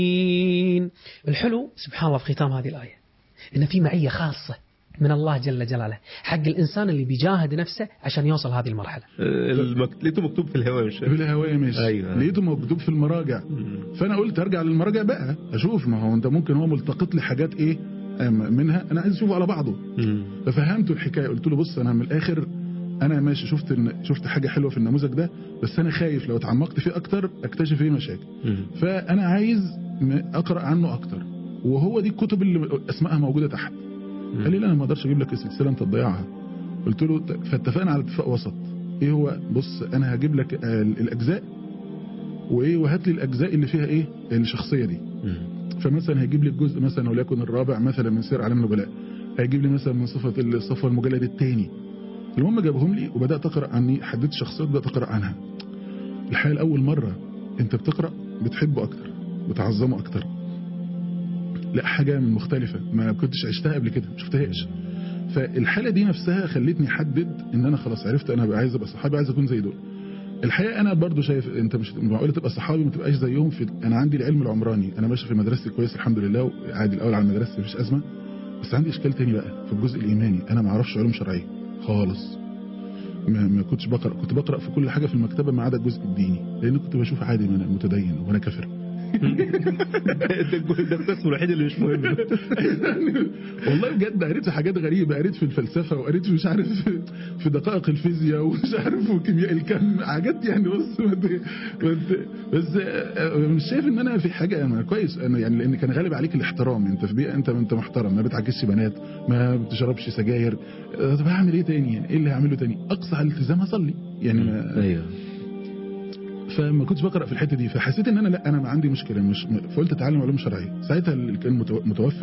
الحلو سبحان الله في ختام هذه الآية إن في معية خاصة من الله جل جلاله حق الإنسان اللي بيجاهد نفسه عشان يوصل هذه المرحلة آه، المك... لقيته مكتوب في الهواء في الهواية ماشي أيوة. لقيته مكتوب في المراجع فانا قلت ارجع للمراجع بقى اشوف ما هو انت ممكن هو ملتقط لي حاجات ايه آم، منها انا عايز اشوفه على بعضه مم. ففهمته الحكايه قلت له بص انا من الاخر انا ماشي شفت إن شفت حاجه حلوه في النموذج ده بس انا خايف لو اتعمقت فيه اكتر اكتشف فيه مشاكل مم. فانا عايز م- اقرا عنه اكتر وهو دي الكتب اللي اسمائها موجوده تحت قال لي لا انا ما اقدرش اجيب لك السلسله انت تضيعها قلت له ت- فاتفقنا على اتفاق وسط ايه هو بص انا هجيب لك آه، الاجزاء وايه وهات لي الاجزاء اللي فيها ايه الشخصيه دي مم. فمثلا هيجيب لي الجزء مثلا وليكن الرابع مثلا من سير اعلام النبلاء هيجيب لي مثلا من صفه الصفوه المجلد الثاني المهم جابهم لي وبدات اقرا عني حددت شخصيات بدات اقرا عنها الحقيقه لاول مره انت بتقرا بتحبه اكتر بتعظمه اكتر لا حاجه من مختلفه ما كنتش عشتها قبل كده ما شفتهاش فالحاله دي نفسها خلتني احدد ان انا خلاص عرفت انا بقى عايز ابقى صحابي عايز اكون زي دول الحقيقه انا برضو شايف انت مش معقول تبقى صحابي ما تبقاش زيهم في انا عندي العلم العمراني انا ماشي في مدرستي كويس الحمد لله عادي الاول على مدرستي مفيش ازمه بس عندي اشكال تاني بقى في الجزء الايماني انا ما اعرفش علوم شرعيه خالص ما, ما كنتش بقرا كنت بقرا في كل حاجه في المكتبه ما عدا الجزء الديني لان كنت بشوف عادي ما انا متدين وانا كافر ده الجو- ده القسم الوحيد اللي مش مهم والله بجد قريت في حاجات غريبه قريت في الفلسفه وقريت في مش عارف في دقائق الفيزياء ومش عارف وكيمياء الكم حاجات يعني بص ما ت- ما ت- بس آه، مش شايف ان انا في حاجه انا كويس انا يعني لان كان غالب عليك الاحترام انت في بيئه انت انت محترم ما بتعكسش بنات ما بتشربش سجاير آه، طب هعمل ايه تاني يعني ايه اللي هعمله تاني اقصى على الالتزام اصلي يعني ما ايوه فما كنتش بقرا في الحته دي فحسيت ان انا لا انا ما عندي مشكله مش فقلت اتعلم علوم شرعيه ساعتها اللي كان متو- متوفر